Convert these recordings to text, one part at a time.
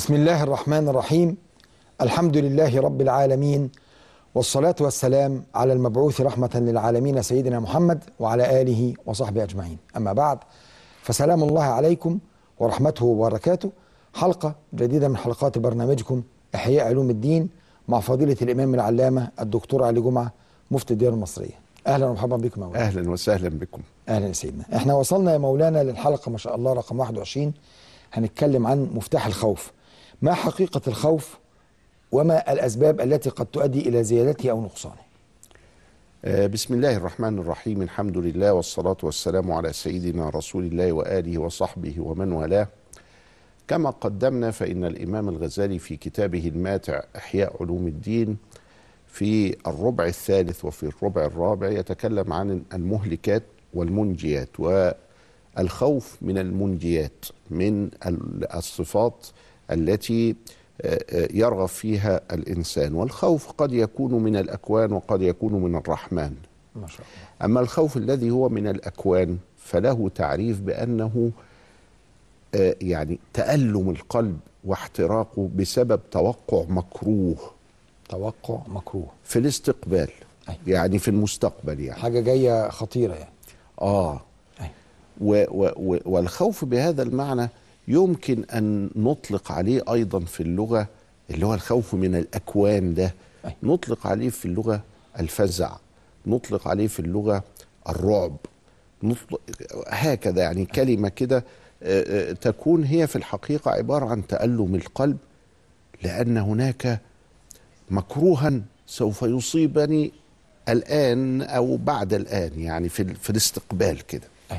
بسم الله الرحمن الرحيم الحمد لله رب العالمين والصلاة والسلام على المبعوث رحمة للعالمين سيدنا محمد وعلى آله وصحبه أجمعين أما بعد فسلام الله عليكم ورحمته وبركاته حلقة جديدة من حلقات برنامجكم إحياء علوم الدين مع فضيلة الإمام العلامة الدكتور علي جمعة مفتي الديار المصرية أهلا ومرحبا بكم يا مولانا اهلا وسهلا بكم اهلا يا سيدنا احنا وصلنا يا مولانا للحلقه ما شاء الله رقم 21 هنتكلم عن مفتاح الخوف ما حقيقه الخوف وما الاسباب التي قد تؤدي الى زيادته او نقصانه آه، بسم الله الرحمن الرحيم الحمد لله والصلاة والسلام على سيدنا رسول الله وآله وصحبه ومن والاه كما قدمنا فإن الإمام الغزالي في كتابه الماتع إحياء علوم الدين في الربع الثالث وفي الربع الرابع يتكلم عن المهلكات والمنجيات والخوف من المنجيات من ال- الصفات التي آه، آه، يرغب فيها الإنسان والخوف قد يكون من الأكوان وقد يكون من الرحمن ما شاء الله أما الخوف الذي هو من الأكوان فله تعريف بأنه آه، يعني تألم القلب واحتراقه بسبب توقع مكروه توقع مكروه في الاستقبال أي. يعني في المستقبل يعني حاجه جايه خطيره يعني آه أي. و و و والخوف بهذا المعنى يمكن أن نطلق عليه أيضا في اللغة اللي هو الخوف من الأكوان ده أي. نطلق عليه في اللغة الفزع نطلق عليه في اللغة الرعب نطلق هكذا يعني كلمة كده آه، آه، تكون هي في الحقيقة عبارة عن تألم القلب لأن هناك مكروها سوف يصيبني الآن أو بعد الآن يعني في, ال- في الاستقبال كده أي.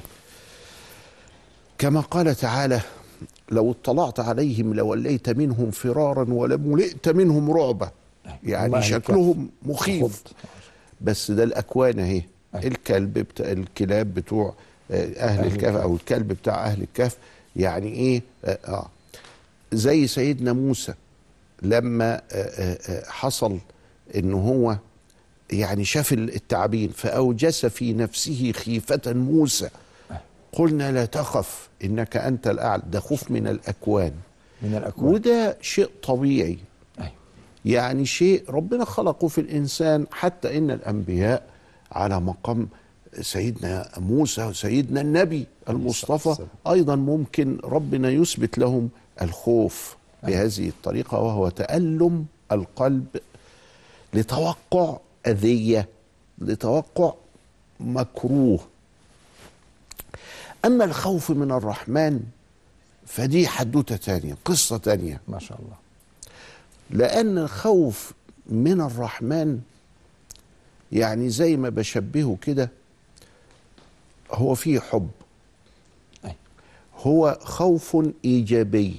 كما قال تعالى لو اطلعت عليهم لوليت منهم فرارا ولملئت منهم رعبا يعني الله شكلهم مخيف خض. بس ده الاكوان اهي أي. الكلب بتاع الكلاب بتوع آه، اهل, أهل الكهف الكهف. او الكلب بتاع اهل الكهف يعني ايه اه, آه زي سيدنا موسى لما آه آه آه حصل ان هو يعني شاف التعابين فاوجس في نفسه خيفه موسى قلنا لا تخف انك انت الاعلى ده خوف من الاكوان من الاكوان وده شيء طبيعي أي. يعني شيء ربنا خلقه في الانسان حتى ان الانبياء على مقام سيدنا موسى وسيدنا النبي المصطفى والسلام. ايضا ممكن ربنا يثبت لهم الخوف بهذه الطريقه وهو تالم القلب لتوقع اذيه لتوقع مكروه اما الخوف من الرحمن فدي حدوته تانية قصه تانية ما شاء الله لأن الخوف من الرحمن يعني زي ما بشبهه كده هو فيه حب أي. هو خوف إيجابي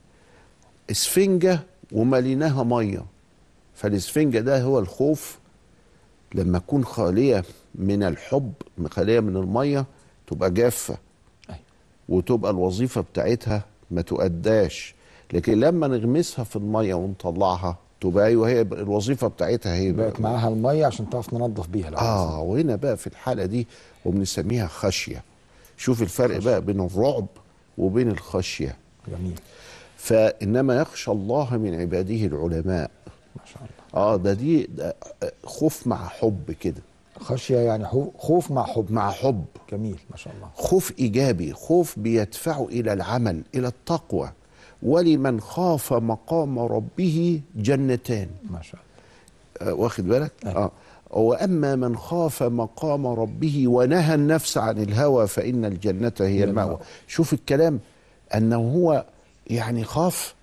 اسفنجة ومليناها مية فالاسفنجة ده هو الخوف لما تكون خالية من الحب خالية من المية تبقى جافة أي. وتبقى الوظيفة بتاعتها ما تؤداش لكن لما نغمسها في المية ونطلعها تبقى ايوه هي الوظيفة بتاعتها هي بقت معاها الميه عشان تعرف ننظف بيها لو عايزين. اه وهنا بقى في الحالة دي وبنسميها خشية شوف الفرق بقى بين الرعب وبين الخشية جميل فإنما يخشى الله من عباده العلماء ما شاء الله اه ده دي ده خوف مع حب كده خشيه يعني حو- خوف مع حب مع حب جميل ما شاء الله خوف ايجابي خوف بيدفعه الى العمل الى التقوى ولمن خاف مقام ربه جنتان ما شاء الله آه واخد بالك أي. اه واما من خاف مقام ربه ونهى النفس عن الهوى فان الجنه هي هي المأوى المأوى. شوف الكلام انه هو يعني خاف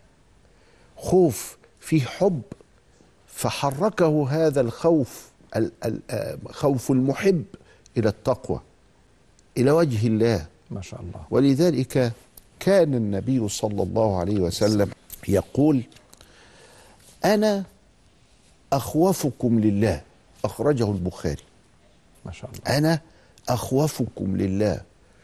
خوف فيه حب فحركه هذا الخوف ال- ال- آه، خوف المحب الى التقوى الى وجه الله ما شاء الله ولذلك كان النبي صلى الله عليه وسلم يقول انا اخوفكم لله اخرجه البخاري ما شاء الله انا اخوفكم لله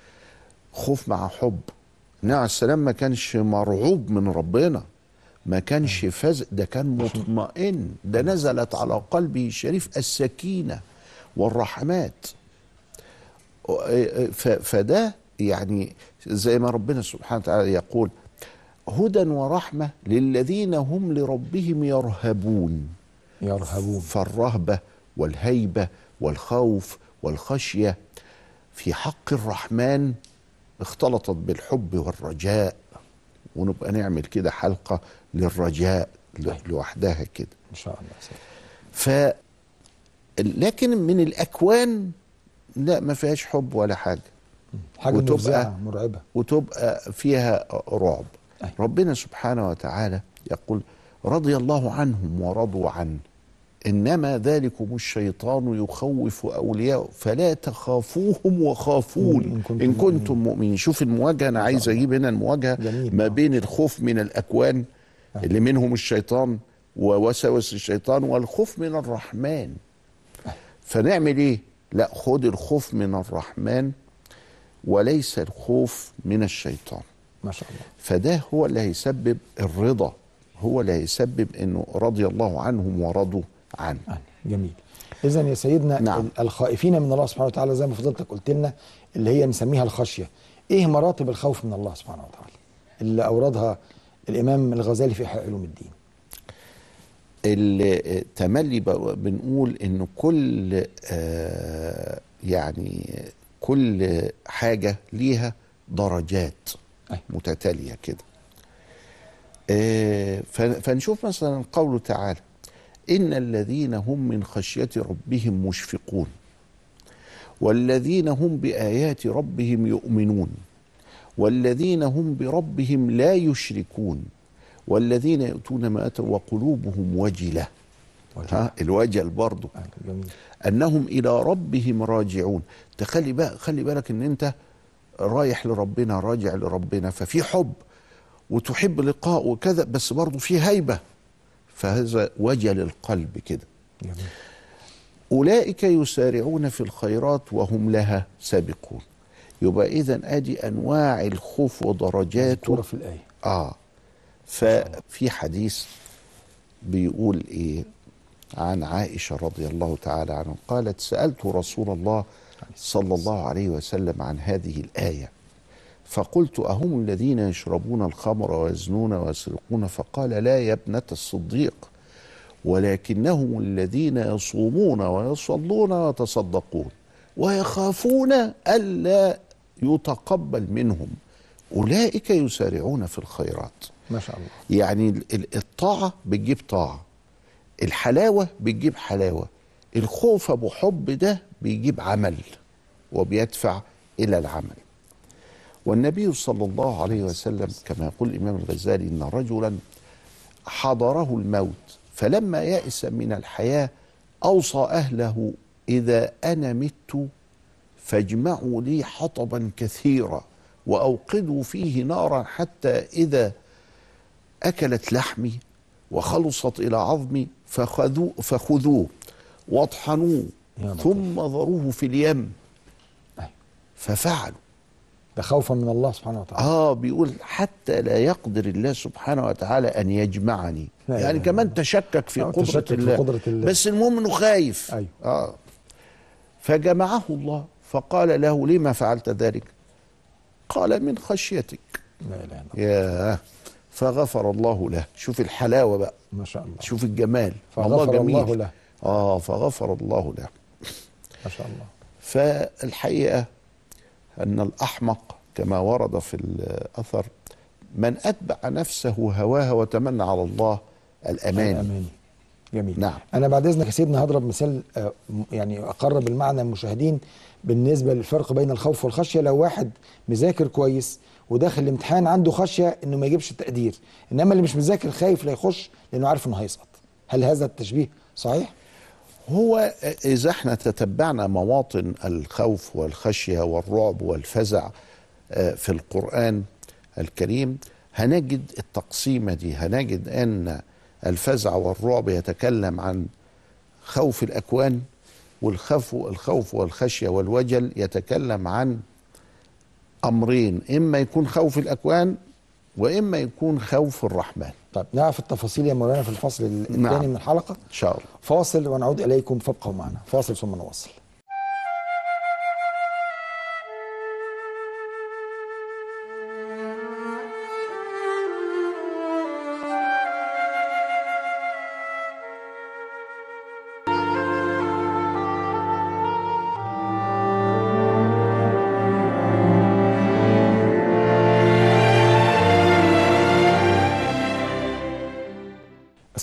خوف مع حب النبي عليه السلام ما كانش مرعوب من ربنا ما كانش فز ده كان مطمئن ده نزلت على قلبه الشريف السكينه والرحمات ف- فده يعني زي ما ربنا سبحانه وتعالى يقول هدى ورحمة للذين هم لربهم يرهبون يرهبون فالرهبة والهيبة والخوف والخشية في حق الرحمن اختلطت بالحب والرجاء ونبقى نعمل كده حلقة للرجاء ل- لوحدها كده ان شاء الله سيد. ف لكن من الأكوان لا ما فيهاش حب ولا حاجة حاجه وتبقى- مفزعه مرعبه وتبقى فيها رعب أيوة. ربنا سبحانه وتعالى يقول رضي الله عنهم ورضوا عنه انما ذلكم الشيطان يخوف اولياءه فلا تخافوهم وخافون إن كنتم ان كنتم مؤمنين شوف المواجهه انا عايز اجيب هنا المواجهه جميل. ما آه. بين الخوف من الاكوان اللي منهم الشيطان ووسوس الشيطان والخوف من الرحمن فنعمل ايه لا خد الخوف من الرحمن وليس الخوف من الشيطان ما شاء الله فده هو اللي هيسبب الرضا هو اللي هيسبب انه رضي الله عنهم ورضوا عنه يعني جميل اذا يا سيدنا نعم. ال- الخائفين من الله سبحانه وتعالى زي ما فضلتك قلت لنا اللي هي نسميها الخشيه ايه مراتب الخوف من الله سبحانه وتعالى اللي اوردها الامام الغزالي في احياء علوم الدين التملي ب- بنقول انه كل آه، يعني كل حاجه ليها درجات أيوة. متتاليه كده آه، ف- فنشوف مثلا قوله تعالى ان الذين هم من خشيه ربهم مشفقون والذين هم بايات ربهم يؤمنون والذين هم بربهم لا يشركون والذين يؤتون ما اتوا وقلوبهم وجله ها الوجل برضه آه، جميل انهم الى ربهم راجعون تخلي بقى خلي بالك ان انت رايح لربنا راجع لربنا ففي حب وتحب لقاء وكذا بس برضه في هيبه فهذا وجل القلب كده جميل اولئك يسارعون في الخيرات وهم لها سابقون يبقى اذا ادي انواع الخوف ودرجاته مذكورة في الايه اه ففي حديث بيقول ايه عن عائشه رضي الله تعالى عنها قالت سالت رسول الله صلى الله عليه وسلم عن هذه الايه فقلت اهم الذين يشربون الخمر ويزنون ويسرقون فقال لا يا ابنه الصديق ولكنهم الذين يصومون ويصلون ويتصدقون ويخافون الا يتقبل منهم اولئك يسارعون في الخيرات ما شاء الله يعني ال- ال- الطاعه بتجيب طاعه الحلاوه بتجيب حلاوه الخوف ابو حب ده بيجيب عمل وبيدفع الى العمل والنبي صلى الله عليه وسلم كما يقول الامام الغزالي ان رجلا حضره الموت فلما يئس من الحياه اوصى اهله اذا انا مت فاجمعوا لي حطبا كثيرا واوقدوا فيه نارا حتى اذا اكلت لحمي وخلصت الى عظمي فخذوه فخذوه واطحنوه يا لطيف. ثم ذروه في اليم أيوة. ففعلوا ده خوفا من الله سبحانه وتعالى اه بيقول حتى لا يقدر الله سبحانه وتعالى ان يجمعني لا يعني إله كمان إلا تشكك في آه، قدرة تشكك في الله قدرة الله. بس المهم انه خايف أيوة. اه فجمعه الله فقال له لما فعلت ذلك قال من خشيتك لا اله الا الله ياه فغفر الله له شوف الحلاوه بقى ما شاء الله شوف الجمال فغفر الله له. اه فغفر الله له ما شاء الله فالحقيقه ان الاحمق كما ورد في الاثر من اتبع نفسه هواها وتمنى على الله الامان اماني جميل نعم. انا بعد اذنك يا سيدنا هضرب مثال آه، م- يعني اقرب المعنى المشاهدين بالنسبه للفرق بين الخوف والخشيه لو واحد مذاكر كويس وداخل الامتحان عنده خشيه انه ما يجيبش التقدير انما اللي مش مذاكر خايف لا يخش لانه عارف انه هيسقط هل هذا التشبيه صحيح هو إذا احنا تتبعنا مواطن الخوف والخشية والرعب والفزع آه، في القرآن الكريم هنجد التقسيمة دي هنجد أن الفزع والرعب يتكلم عن خوف الأكوان والخوف الخوف والخشية والوجل يتكلم عن أمرين إما يكون خوف الأكوان وإما يكون خوف الرحمن طيب نعرف التفاصيل يا مولانا في الفصل الثاني نعم. من الحلقه إن شاء الله فاصل ونعود اليكم فابقوا معنا فاصل ثم نواصل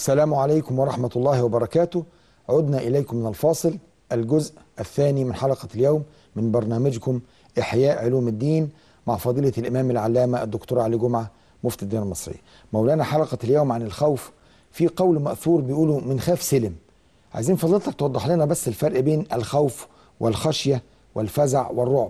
السلام عليكم ورحمة الله وبركاته عدنا إليكم من الفاصل الجزء الثاني من حلقة اليوم من برنامجكم إحياء علوم الدين مع فضيلة الإمام العلامة الدكتور علي جمعة مفتي الدين المصري مولانا حلقة اليوم عن الخوف في قول مأثور بيقولوا من خاف سلم عايزين فضيلتك توضح لنا بس الفرق بين الخوف والخشية والفزع والرعب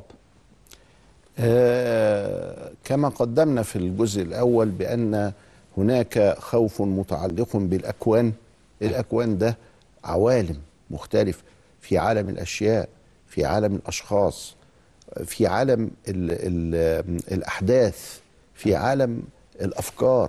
آه، كما قدمنا في الجزء الأول بأن هناك خوف متعلق بالأكوان الأكوان ده عوالم مختلف في عالم الأشياء في عالم الأشخاص في عالم ال ال الأحداث في عالم الأفكار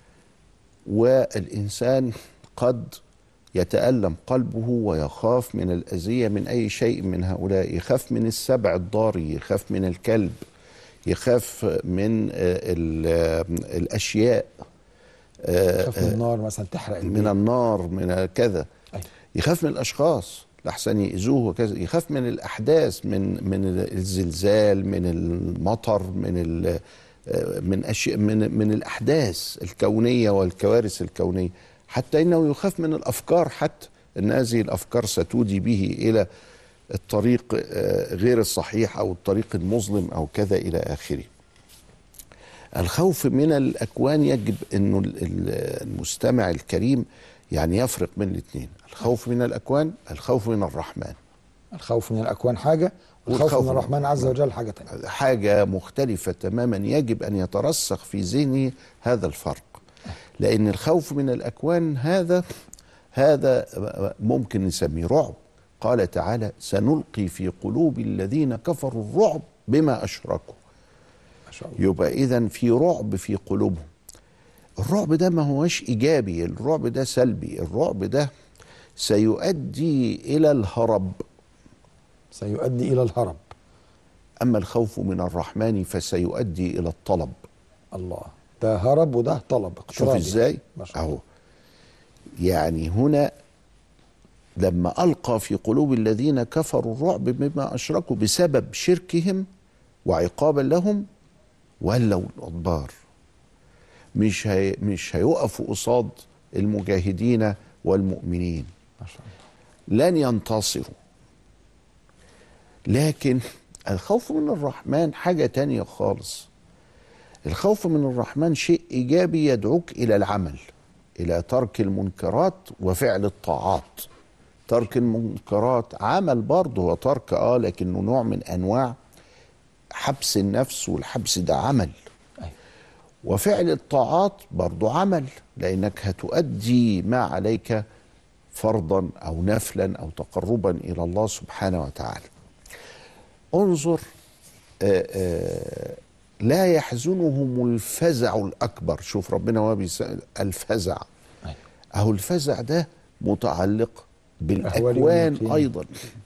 والإنسان قد يتألم قلبه ويخاف من الأذية من أي شيء من هؤلاء يخاف من السبع الضاري يخاف من الكلب يخاف من آه، ال- آه، الأشياء آه، خاف من النار مثلا تحرق من البيت النار من كذا أيوة. يخاف من الاشخاص لحسن يأذوه وكذا يخاف من الاحداث من من الزلزال من المطر من ال من اشياء من من الاحداث الكونيه والكوارث الكونيه حتى انه يخاف من الافكار حتى ان هذه الافكار ستودي به الى الطريق آه، غير الصحيح او الطريق المظلم او كذا الى اخره الخوف من الاكوان يجب انه ال- ال- المستمع الكريم يعني يفرق بين الاثنين الخوف من الاكوان الخوف من الرحمن الخوف من الأكوان حاجة والخوف والخوف من من الرحمن عز وجل حاجة تانية حاجه مختلفه تماما يجب ان يترسخ في ذهنه هذا الفرق لان الخوف من الاكوان هذا هذا ممكن نسميه رعب قال تعالى سنلقي في قلوب الذين كفروا الرعب بما اشركوا ما شاء الله يبقى اذا في رعب في قلوبهم الرعب ده ما هوش ايجابي الرعب ده سلبي الرعب ده سيؤدي الى الهرب سيؤدي إلى الهرب اما الخوف من الرحمن فسيؤدي الى الطلب الله ده هرب وده طلب شوف اقترابي. ازاي ما شاء الله اهو يعني هنا لما القى في قلوب الذين كفروا الرعب بما اشركوا بسبب شركهم وعقابا لهم ولوا الادبار مش هي مش هيقفوا قصاد المجاهدين والمؤمنين ما شاء الله لن ينتصروا لكن الخوف من الرحمن حاجة تانية خالص الخوف من الرحمن شيء إيجابي يدعوك إلى العمل إلى ترك المنكرات وفعل الطاعات ترك المنكرات عمل برضه هو ترك اه لكنه نوع من انواع حبس النفس والحبس ده عمل أيوة. وفعل الطاعات برضه عمل لانك هتؤدي ما عليك فرضا او نفلا او تقربا الى الله سبحانه وتعالى انظر آه، آه، لا يحزنهم الفزع الاكبر شوف ربنا وهو بيسأل الفزع أيوة. اهو الفزع ده متعلق الأهوال بالاكوان واليقين. ايضا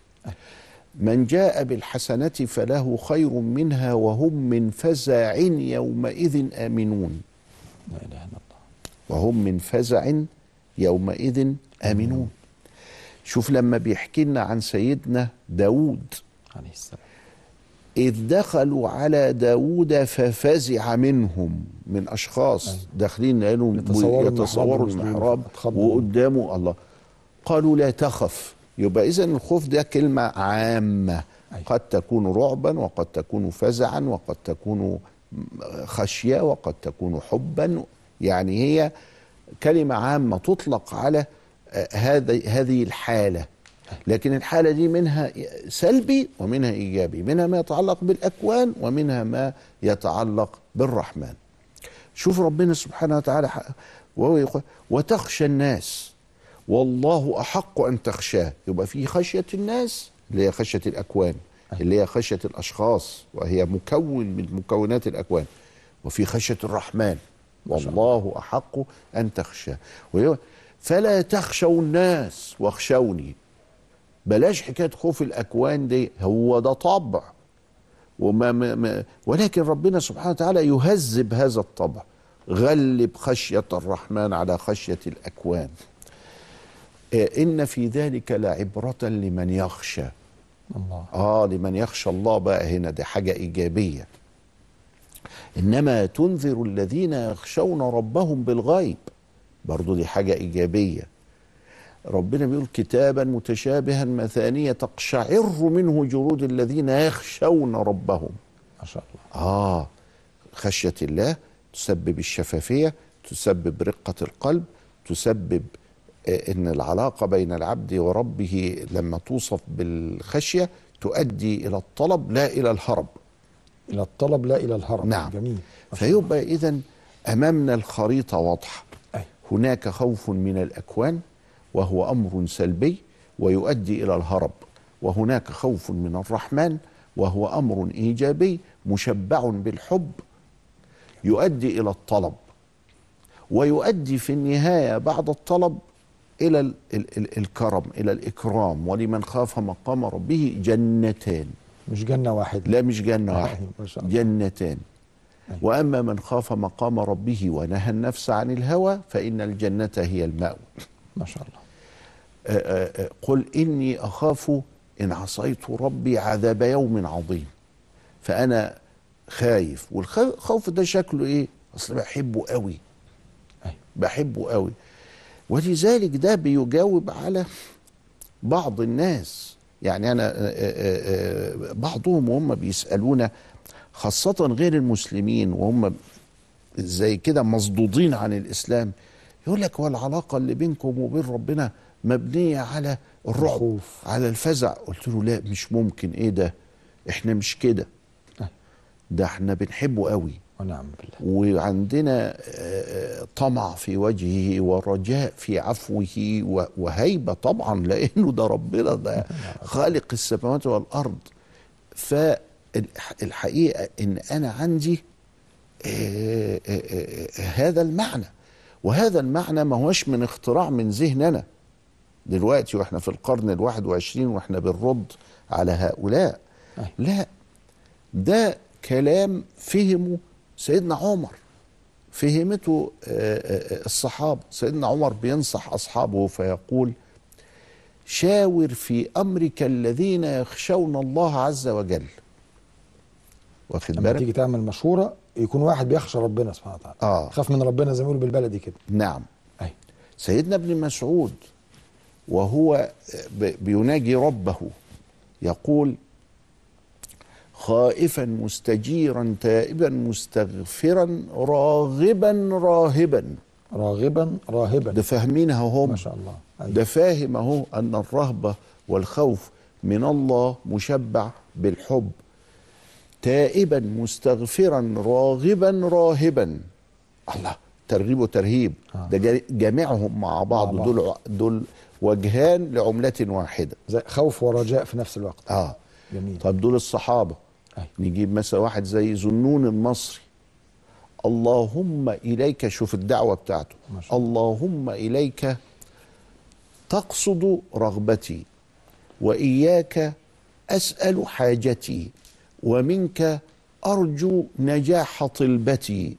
من جاء بالحسنه فله خير منها وهم من فزع يومئذ امنون لا إله إلا الله وهم من فزع يومئذ آمنون شوف لما بيحكي لنا عن سيدنا داود عليه السلام إذ دخلوا على داود ففزع منهم من أشخاص أيوة. داخلين لأنهم يتصوروا يتصوروا المحراب المحراب اتخضوا. وقدامه الله قالوا لا تخف يبقى إذا الخوف ده كلمة عامة أيوة. قد تكون رعبا وقد تكون فزعا وقد تكون خشية وقد تكون حبا يعني هي كلمة عامة تطلق على آه، هذا هذه الحالة لكن الحالة دي منها سلبي ومنها إيجابي منها ما يتعلق بالأكوان ومنها ما يتعلق بالرحمن شوف ربنا سبحانه وتعالى ح- وهو يقول وتخشى الناس والله أحق أن تخشاه يبقى في خشية الناس اللي هي خشية الأكوان اللي هي خشية الأشخاص وهي مكون من مكونات الأكوان وفي خشية الرحمن والله أحق أن تخشاه ويقول فلا تخشوا الناس واخشوني بلاش حكايه خوف الاكوان دي هو ده طبع وما ما ما ولكن ربنا سبحانه وتعالى يهذب هذا الطبع غلب خشيه الرحمن على خشيه الاكوان آه، ان في ذلك لعبره لمن يخشى الله اه لمن يخشى الله بقى هنا دي حاجه ايجابيه انما تنذر الذين يخشون ربهم بالغيب برضو دي حاجة إيجابية ربنا بيقول كتابا متشابها مثانية تقشعر منه جلود الذين يخشون ربهم ما شاء الله آه خشية الله تسبب الشفافية تسبب رقة القلب تسبب آه، ان العلاقة بين العبد وربه لما توصف بالخشية تؤدي الى الطلب لا الى الهرب الى الطلب لا الى الهرب نعم. جميل ما شاء الله. فيبقى اذا امامنا الخريطة واضحة أي. هناك خوف من الاكوان وهو امر سلبي ويؤدي الى الهرب وهناك خوف من الرحمن وهو امر ايجابي مشبع بالحب يؤدي الى الطلب ويؤدي في النهايه بعد الطلب الى ال ال ال الكرم الى الاكرام ولمن خاف مقام ربه جنتان مش جنه واحده لا مش جنه آه، واحده ما شاء الله. جنتان أي. واما من خاف مقام ربه ونهى النفس عن الهوى فان الجنه هي الماوى ما شاء الله آه، آه، آه، قل اني اخاف ان عصيت ربي عذاب يوم عظيم فانا خايف والخوف ده شكله ايه اصل بحبه قوي أي. بحبه قوي ولذلك ده بيجاوب على بعض الناس يعني انا آه، آه، آه، بعضهم وهم بيسالونا خاصه غير المسلمين وهم زي كده مصدودين عن الاسلام يقول لك هو العلاقه اللي بينكم وبين ربنا مبنيه على الرعب الخوف. على الفزع قلت له لا مش ممكن ايه ده احنا مش كده أي. ده احنا بنحبه قوي ونعم بالله وعندنا آه، آه، طمع في وجهه ورجاء في عفوه و- وهيبه طبعا لانه ده ربنا ده خالق السماوات والارض فالحقيقه ان انا عندي آه، آه، آه، هذا المعنى وهذا المعنى ما هوش من اختراع من ذهننا دلوقتي واحنا في القرن الواحد وعشرين واحنا بنرد على هؤلاء أي. لا ده كلام فهمه سيدنا عمر فهمته آه، آه، الصحابة سيدنا عمر بينصح أصحابه فيقول شاور في أمرك الذين يخشون الله عز وجل واخد لما بالك تيجي تعمل مشوره يكون واحد بيخشى ربنا سبحانه وتعالى آه. خاف من ربنا زي ما بيقولوا بالبلدي كده نعم اي سيدنا ابن مسعود وهو ب- بيناجي ربه يقول خائفا مستجيرا تائبا مستغفرا راغبا راهبا راغبا راهبا ده فاهمينها هم ما شاء الله أي. ده فاهم اهو ان الرهبه والخوف من الله مشبع بالحب تائبا مستغفرا راغبا راهبا الله ترغيب وترهيب آه. ده جا- جامعهم مع بعض مع بعض. دول ع- دول وجهان لعمله واحده زي خوف ورجاء في نفس الوقت اه جميل طب دول الصحابه أي. نجيب مثلا واحد زي ذنون المصري اللهم اليك شوف الدعوه بتاعته ما شاء الله. اللهم اليك تقصد رغبتي واياك اسال حاجتي ومنك ارجو نجاح طلبتي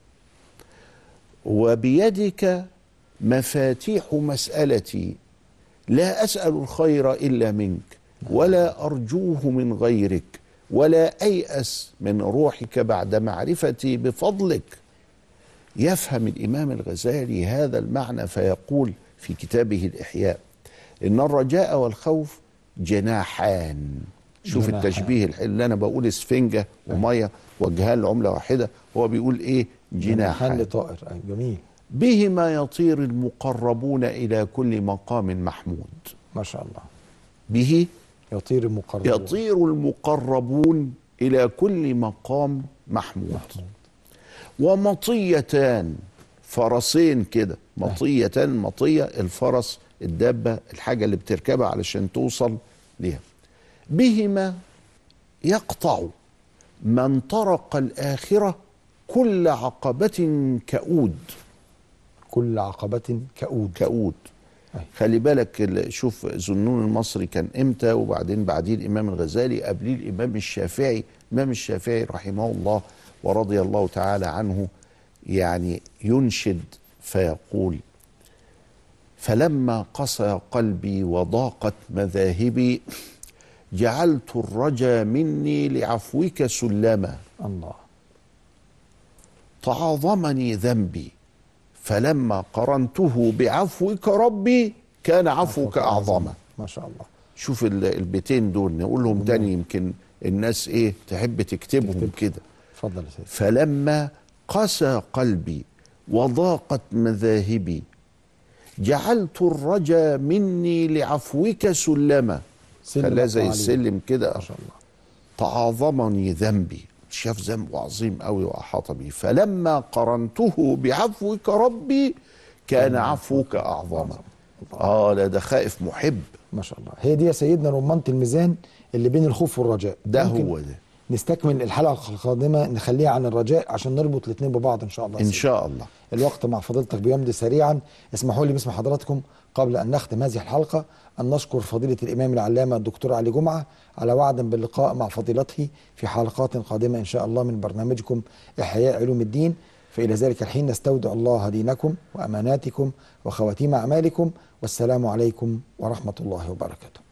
وبيدك مفاتيح مسالتي لا اسال الخير الا منك ولا ارجوه من غيرك ولا اياس من روحك بعد معرفتي بفضلك يفهم الامام الغزالي هذا المعنى فيقول في كتابه الاحياء ان الرجاء والخوف جناحان شوف جناحان. التشبيه الحلو اللي انا بقول اسفنجه وميه وجهان لعمله واحده هو بيقول ايه جناحان جناحان لطائر أي. جميل بهما يطير المقربون الى كل مقام محمود ما شاء الله به يطير المقرب يطير المقربون الى كل مقام محمود ومطيتان فرسين كده مطيتان مطيه الفرس الدابه الحاجه اللي بتركبها علشان توصل ليها بهما يقطع من طرق الاخره كل عقبه كؤود كل عقبة كؤود كؤود أي. خلي بالك ال- شوف ذنون المصري كان امتى وبعدين بعديه الامام الغزالي قبليه الامام الشافعي الامام الشافعي رحمه الله ورضي الله تعالى عنه يعني ينشد فيقول فلما قسى قلبي وضاقت مذاهبي جعلت الرجا مني لعفوك سلما الله تعاظمني ذنبي فلما قرنته بعفوك ربي كان عفوك اعظم ما شاء الله شوف ال- البيتين دول نقولهم تاني يمكن الناس ايه تحب تكتبهم كده اتفضل يا سيدي فلما قسى قلبي وضاقت مذاهبي جعلت الرجا مني لعفوك سلما سلم خلاه زي عليه. السلم كده ما شاء الله تعاظمني ذنبي شاف ذنبه عظيم قوي واحاط بي فلما قرنته بعفوك ربي كان عفوك اعظم اه لا ده خائف محب ما شاء الله هي دي يا سيدنا رمانة الميزان اللي بين الخوف والرجاء ده ممكن هو ده نستكمل الحلقة القادمة نخليها عن الرجاء عشان نربط الاثنين ببعض ان شاء الله يا ان سيدي. شاء الله الوقت مع فضيلتك بيمضي سريعا اسمحوا لي باسم حضراتكم قبل ان نختم هذه الحلقه ان نشكر فضيله الامام العلامه الدكتور علي جمعه على وعد باللقاء مع فضيلته في حلقات قادمه ان شاء الله من برنامجكم احياء علوم الدين فالى ذلك الحين نستودع الله دينكم واماناتكم وخواتيم اعمالكم والسلام عليكم ورحمه الله وبركاته